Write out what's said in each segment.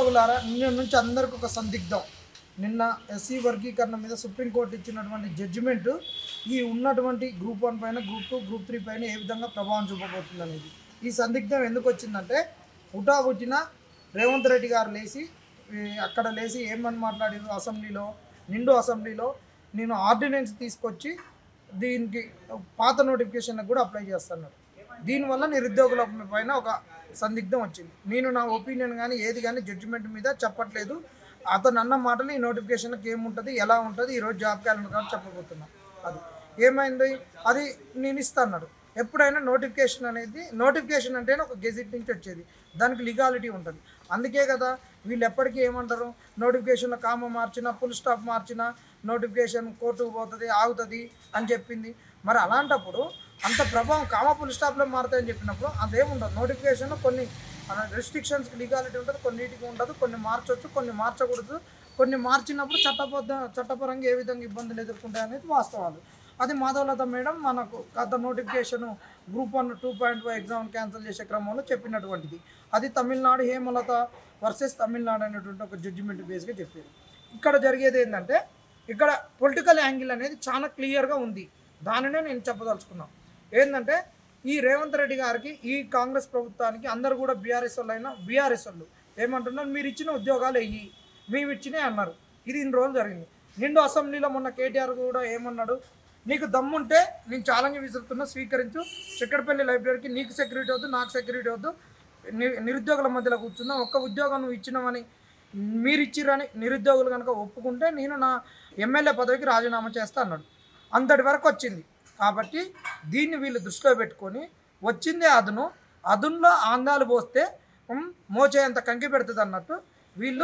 నిరుద్యోగులారా నిన్న నుంచి అందరికి ఒక సందిగ్ధం నిన్న ఎస్సీ వర్గీకరణ మీద సుప్రీంకోర్టు ఇచ్చినటువంటి జడ్జిమెంట్ ఈ ఉన్నటువంటి గ్రూప్ వన్ పైన గ్రూప్ టూ గ్రూప్ త్రీ పైన ఏ విధంగా ప్రభావం చూపబోతుంది అనేది ఈ సందిగ్ధం ఎందుకు వచ్చిందంటే ఉటా పుట్టిన రేవంత్ రెడ్డి గారు లేచి ఈ అక్కడ లేచి ఏమని మాట్లాడారు అసెంబ్లీలో నిండు అసెంబ్లీలో నేను ఆర్డినెన్స్ తీసుకొచ్చి దీనికి పాత నోటిఫికేషన్ కూడా అప్లై చేస్తున్నాడు దీనివల్ల నిరుద్యోగుల పైన ఒక సందిగ్ధం వచ్చింది నేను నా ఒపీనియన్ కానీ ఏది కానీ జడ్జిమెంట్ మీద చెప్పట్లేదు అతను అన్న మాటలు ఈ నోటిఫికేషన్కి ఏముంటుంది ఎలా ఉంటుంది ఈరోజు జాబ్ క్యాలెండర్ కాబట్టి చెప్పబోతున్నా అది ఏమైంది అది నేను ఇస్తాను ఎప్పుడైనా నోటిఫికేషన్ అనేది నోటిఫికేషన్ అంటేనే ఒక గెజిట్ నుంచి వచ్చేది దానికి లీగాలిటీ ఉంటుంది అందుకే కదా వీళ్ళు ఎప్పటికీ ఏమంటారు నోటిఫికేషన్లో కామ మార్చినా ఫుల్ స్టాప్ మార్చినా నోటిఫికేషన్ కోర్టుకు పోతుంది ఆగుతుంది అని చెప్పింది మరి అలాంటప్పుడు అంత ప్రభావం కామ ఫుల్ స్టాప్లో మారుతాయని చెప్పినప్పుడు అదేముండదు నోటిఫికేషన్లో కొన్ని రెస్ట్రిక్షన్స్కి లీగాలిటీ ఉంటుంది కొన్నిటికి ఉండదు కొన్ని మార్చవచ్చు కొన్ని మార్చకూడదు కొన్ని మార్చినప్పుడు చట్టబద్ధ చట్టపరంగా ఏ విధంగా ఇబ్బందులు ఎదుర్కొంటాయి అనేది వాస్తవాలు అది మాధవలత మేడం మనకు గత notification group one two point five exam cancel చేసే క్రమంలో చెప్పినటువంటిది అది తమిళనాడు హేమలత వర్సెస్ తమిళనాడు అనేటువంటి ఒక జడ్జిమెంట్ బేస్గా చెప్పారు ఇక్కడ జరిగేది ఏంటంటే ఇక్కడ పొలిటికల్ యాంగిల్ అనేది చాలా క్లియర్గా ఉంది దానినే నేను చెప్పదలుచుకున్నాను ఏంటంటే ఈ రేవంత్ రెడ్డి గారికి ఈ కాంగ్రెస్ ప్రభుత్వానికి అందరు కూడా బీఆర్ఎస్ వాళ్ళు అయినా బీఆర్ఎస్ వాళ్ళు ఏమంటున్నారు మీరు ఇచ్చిన ఉద్యోగాలు వెయ్యి మేము ఇచ్చినాయి అన్నారు ఇది ఇన్ని రోజులు జరిగింది నిండు అసెంబ్లీలో మొన్న కేటీఆర్ కూడా ఏమన్నాడు నీకు దమ్ముంటే నేను ఛాలెంజ్ విసురుతున్నా స్వీకరించు చక్కడపల్లి లైబ్రరీకి నీకు సెక్యూరిటీ వద్దు నాకు సెక్యూరిటీ వద్దు ని- నిరుద్యోగుల మధ్యలో కూర్చున్నా ఒక్క ఉద్యోగం నువ్వు ఇచ్చినావని మీరు ఇచ్చిరని నిరుద్యోగులు కనుక ఒప్పుకుంటే నేను నా ఎమ్మెల్యే పదవికి రాజీనామా చేస్తా అన్నాడు అంతటి వరకు వచ్చింది కాబట్టి దీన్ని వీళ్ళు దృష్టిలో పెట్టుకొని వచ్చిందే అదును అదునులో ఆందాలు పోస్తే ఉమ్, మోచేంత కంకి పెడుతుంది అన్నట్టు వీళ్ళు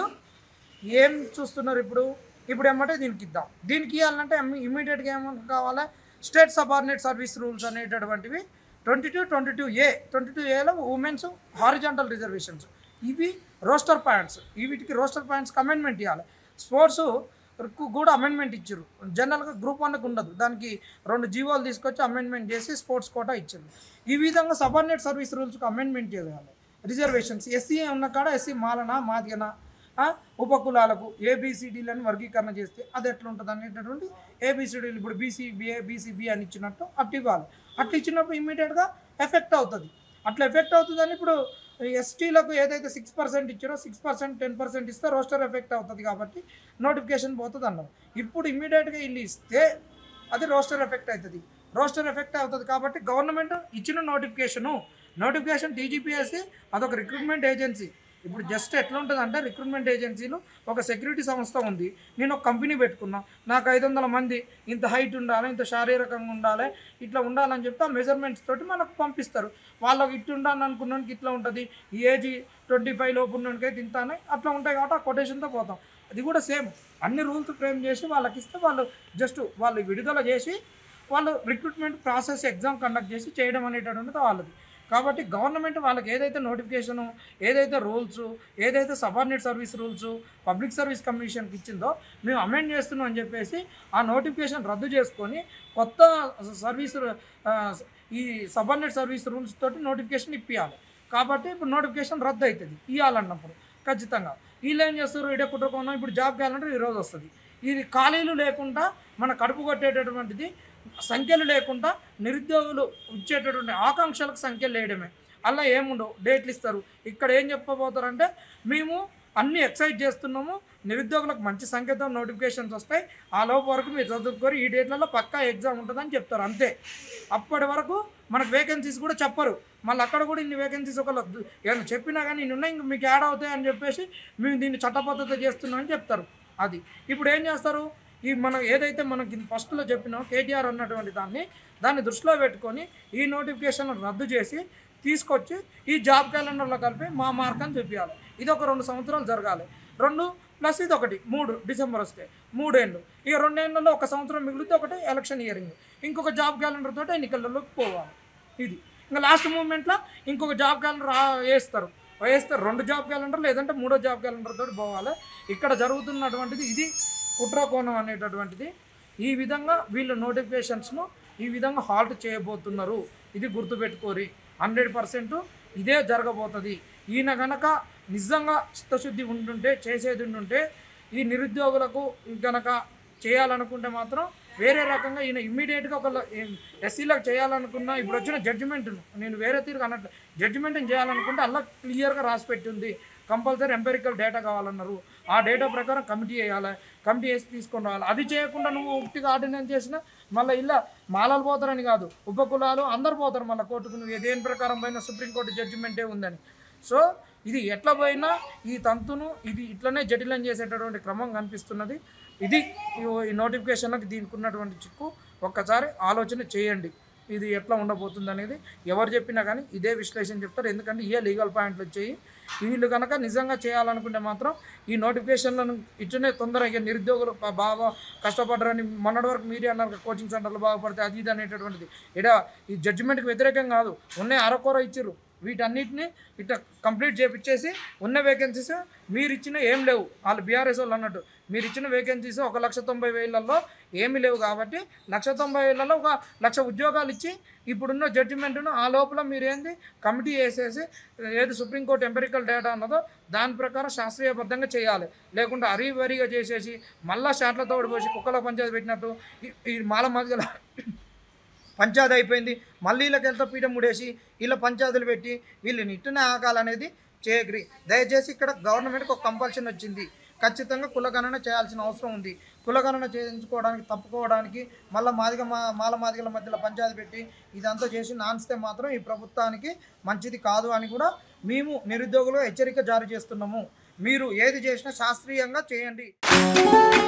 ఏం చూస్తున్నారు ఇప్పుడు ఇప్పుడు ఏమంటే దీనికి ఇద్దాం దీనికి ఇవ్వాలంటే ఇమీడియట్గా ఏం కావాలి స్టేట్ సబార్డినేట్ సర్వీస్ రూల్స్ అనేటటువంటివి twenty two twenty two A twenty two ఏలో ఉమెన్స్ హారిజాంటల్ రిజర్వేషన్స్ ఇవి రోస్టర్ పాయింట్స్ వీటికి రోస్టర్ పాయింట్స్కి అమెండ్మెంట్ ఇవ్వాలి స్పోర్ట్స్ కూడా అమెండ్మెంట్ ఇచ్చారు జనరల్గా గ్రూప్ వన్కి ఉండదు దానికి రెండు జీవోలు తీసుకొచ్చి అమెండ్మెంట్ చేసి స్పోర్ట్స్ కోటా ఇచ్చారు ఈ విధంగా సబార్డినేట్ సర్వీస్ రూల్స్కి అమెండ్మెంట్ చేయాలి రిజర్వేషన్స్ ఎస్సీ ఉన్న కాడ ఎస్సీ మాలనా మాదిగనా ఆ, ఉపకులాలకు ఏబిసిడీలను వర్గీకరణ చేస్తే అది ఎట్లా ఉంటుంది అనేటటువంటి ఏబిసిడీలు ఇప్పుడు బీసీ బిఏ బీసీబీ అని ఇచ్చినట్టు అట్లా ఇవ్వాలి అట్లా ఇచ్చినప్పుడు ఇమీడియట్గా ఎఫెక్ట్ అవుతుంది అట్లా ఎఫెక్ట్ అవుతుందని ఇప్పుడు ఎస్టీలకు ఏదైతే సిక్స్ పర్సెంట్ ఇచ్చారో సిక్స్ పర్సెంట్ టెన్ పర్సెంట్ ఇస్తే రోస్టర్ ఎఫెక్ట్ అవుతుంది కాబట్టి నోటిఫికేషన్ పోతుంది అన్నారు ఇప్పుడు ఇమీడియట్గా వీళ్ళు ఇస్తే అది రోస్టర్ ఎఫెక్ట్ అవుతుంది రోస్టర్ ఎఫెక్ట్ అవుతుంది కాబట్టి గవర్నమెంట్ ఇచ్చిన నోటిఫికేషను నోటిఫికేషన్ టీజీపీఎస్సి అదొక రిక్రూట్మెంట్ ఏజెన్సీ ఇప్పుడు జస్ట్ ఎట్లా ఉంటుంది అంటే రిక్రూట్మెంట్ ఏజెన్సీలు ఒక సెక్యూరిటీ సంస్థ ఉంది నేను ఒక కంపెనీ పెట్టుకున్నా నాకు ఐదు వందల మంది ఇంత హైట్ ఉండాలి ఇంత శారీరకంగా ఉండాలి ఇట్లా ఉండాలని చెప్తే ఆ మెజర్మెంట్స్ తోటి మనకు పంపిస్తారు వాళ్ళకి ఇట్టు ఉండాలని అనుకున్నానికి ఇట్లా ఉంటుంది ఈ ఏజ్ ట్వంటీ ఫైవ్ లోపు ఉన్నోనికైతే ఇంత అని అట్లా ఉంటాయి కాబట్టి ఆ కొటేషన్తో పోతాం అది కూడా సేమ్ అన్ని రూల్స్ ఫ్రేమ్ చేసి వాళ్ళకి ఇస్తే వాళ్ళు జస్ట్ వాళ్ళు విడుదల చేసి వాళ్ళు రిక్రూట్మెంట్ ప్రాసెస్ ఎగ్జామ్ కండక్ట్ చేసి చేయడం అనేటటువంటిది వాళ్ళది కాబట్టి గవర్నమెంట్ వాళ్ళకి ఏదైతే నోటిఫికేషను ఏదైతే రూల్స్ ఏదైతే subordinate service rules public service కమిషన్కి ఇచ్చిందో మేము అమెండ్ చేస్తున్నాం అని చెప్పేసి ఆ నోటిఫికేషన్ రద్దు చేసుకొని కొత్త సర్వీస్ ఆ, ఈ సబార్డినేట్ సర్వీస్ రూల్స్ తోటి నోటిఫికేషన్ ఇప్పించాలి కాబట్టి ఇప్పుడు నోటిఫికేషన్ రద్దు అవుతుంది ఇవ్వాలన్నప్పుడు ఖచ్చితంగా వీళ్ళు ఏం చేస్తారు ఇడే కుటుంబం ఇప్పుడు జాబ్ క్యాలెండర్ ఈరోజు వస్తుంది ఇది ఖాళీలు లేకుండా మన కడుపు కొట్టేటటువంటిది సంఖ్యలు లేకుండా నిరుద్యోగులు ఇచ్చేటటువంటి ఆకాంక్షలకు సంఖ్యలు వేయడమే అలా ఏముండవు డేట్లు ఇస్తారు ఇక్కడ ఏం చెప్పబోతారంటే మేము అన్ని ఎక్సైజ్ చేస్తున్నాము నిరుద్యోగులకు మంచి సంఖ్యతో నోటిఫికేషన్స్ వస్తాయి ఆ లోపు వరకు మీరు చదువుకొని ఈ డేట్లలో పక్కా ఎగ్జామ్ ఉంటుందని చెప్తారు అంతే అప్పటి వరకు మనకు వేకెన్సీస్ కూడా చెప్పరు మళ్ళీ అక్కడ కూడా ఇన్ని వేకెన్సీస్ ఒక ఏమైనా చెప్పినా కానీ ఇన్ని ఉన్నాయి ఇంక మీకు యాడ్ అవుతాయి అని చెప్పేసి మేము దీన్ని చట్టబద్ధత చేస్తున్నామని చెప్తారు అది ఇప్పుడు ఏం చేస్తారు ఈ మనం ఏదైతే మనకి ఫస్ట్లో చెప్పినామో కేటీఆర్ అన్నటువంటి దాన్ని దాన్ని దృష్టిలో పెట్టుకొని ఈ నోటిఫికేషన్ రద్దు చేసి తీసుకొచ్చి ఈ జాబ్ క్యాలెండర్లో కలిపి మా మార్కని చూపించాలి ఇది ఒక రెండు సంవత్సరాలు జరగాలి రెండు ప్లస్ ఇది ఒకటి మూడు డిసెంబర్ వస్తే మూడేళ్ళు ఇక రెండేళ్లలో ఒక సంవత్సరం మిగిలితే ఒకటి ఎలక్షన్ ఇయరింగ్ ఇంకొక జాబ్ క్యాలెండర్ తోటి ఎన్నికలలోకి పోవాలి ఇది ఇంకా లాస్ట్ మూమెంట్లో ఇంకొక జాబ్ క్యాలెండర్ ఆ- వేస్తారు వేస్తారు రెండు జాబ్ క్యాలెండర్ లేదంటే మూడో జాబ్ క్యాలెండర్ తోటి పోవాలి ఇక్కడ జరుగుతున్నటువంటిది ఇది కుట్రకోణం అనేటటువంటిది ఈ విధంగా వీళ్ళు నోటిఫికేషన్స్ను ఈ విధంగా హాల్ట్ చేయబోతున్నారు ఇది గుర్తుపెట్టుకోరి హండ్రెడ్ పర్సెంట్ ఇదే జరగబోతుంది ఈయన గనక నిజంగా చిత్తశుద్ధి ఉంటుంటే చేసేది ఉంటుంటే ఈ నిరుద్యోగులకు గనక చేయాలనుకుంటే మాత్రం వేరే రకంగా ఈయన ఇమ్మీడియట్గా ఒక ఎస్సీలకు చేయాలనుకున్న ఇప్పుడు వచ్చిన జడ్జిమెంట్ నేను వేరే తీరు అన్నట్టు జడ్జిమెంట్ని చేయాలనుకుంటే అలా క్లియర్గా రాసి పెట్టి ఉంది కంపల్సరీ ఎంపెరికల్ డేటా కావాలన్నారు ఆ డేటా ప్రకారం కమిటీ వేయాలి కమిటీ వేసి తీసుకొని రావాలి అది చేయకుండా నువ్వు ఉట్టిగా ఆర్డినెన్స్ చేసినా మళ్ళీ ఇలా మాలలు పోతారని కాదు ఉపకులాలు అందరు పోతారు మళ్ళీ కోర్టుకు నువ్వు దేని ప్రకారం పోయినా సుప్రీంకోర్టు జడ్జిమెంటే ఉందని సో ఇది ఎట్లా పోయినా ఈ తంతును ఇది ఇట్లనే జటిలం చేసేటటువంటి క్రమం కనిపిస్తున్నది ఇది ఈ- ఈ నోటిఫికేషన్లకు దీనికి ఉన్నటువంటి చిక్కు ఒక్కసారి ఆలోచన చేయండి ఇది ఎట్లా ఉండబోతుంది అనేది ఎవరు చెప్పినా కానీ ఇదే విశ్లేషణ చెప్తారు ఎందుకంటే ఇవే లీగల్ పాయింట్లు వచ్చాయి వీళ్ళు కనుక నిజంగా చేయాలనుకుంటే మాత్రం ఈ నోటిఫికేషన్లను ఇచ్చనే తొందరగా నిరుద్యోగులు ప- బాగా కష్టపడ్డారని మొన్నటి వరకు మీడియా అన్నారు కోచింగ్ సెంటర్లు బాగుపడితే అది ఇది అనేటటువంటిది ఇక్కడ ఈ జడ్జిమెంట్కి వ్యతిరేకం కాదు ఉన్నాయి అరకొర ఇచ్చిర్రు వీటన్నిటిని ఇట్లా కంప్లీట్ చేపించేసి ఉన్న వేకెన్సీస్ మీరు ఇచ్చిన ఏం లేవు వాళ్ళు బీఆర్ఎస్ వాళ్ళు అన్నట్టు మీరు ఇచ్చిన వేకెన్సీస్ ఒక లక్ష తొంభై వేలలో ఏమీ లేవు కాబట్టి లక్ష తొంభై వేలలో ఒక లక్ష ఉద్యోగాలు ఇచ్చి ఇప్పుడున్న జడ్జిమెంట్ను ఆ లోపల మీరు ఏంది కమిటీ వేసేసి ఏది సుప్రీంకోర్టు ఎంపెరికల్ డేటా అన్నదో దాని ప్రకారం శాస్త్రీయబద్ధంగా చేయాలి లేకుంటే అరీవరీగా చేసేసి మళ్ళా షాట్లతో పోసి కుక్కల పంచాయతీ పెట్టినట్టు ఈ- ఈ మాల మధ్యలో పంచాయతీ అయిపోయింది మళ్ళీ వీళ్ళకి ఎంత పీఠం ముడేసి వీళ్ళ పంచాయతీలు పెట్టి వీళ్ళని ఇట్టునే ఆకాలనేది చేయగ్రి దయచేసి ఇక్కడ గవర్నమెంట్కి ఒక కంపల్షన్ వచ్చింది ఖచ్చితంగా కులగణన చేయాల్సిన అవసరం ఉంది కులగణన చేయించుకోవడానికి తప్పుకోవడానికి మళ్ళీ మాదిగ మా మాల మాదిగల మధ్యలో పంచాయతీ పెట్టి ఇదంతా చేసి నాన్స్తే మాత్రం ఈ ప్రభుత్వానికి మంచిది కాదు అని కూడా మేము నిరుద్యోగులు హెచ్చరిక జారీ చేస్తున్నాము మీరు ఏది చేసినా శాస్త్రీయంగా చేయండి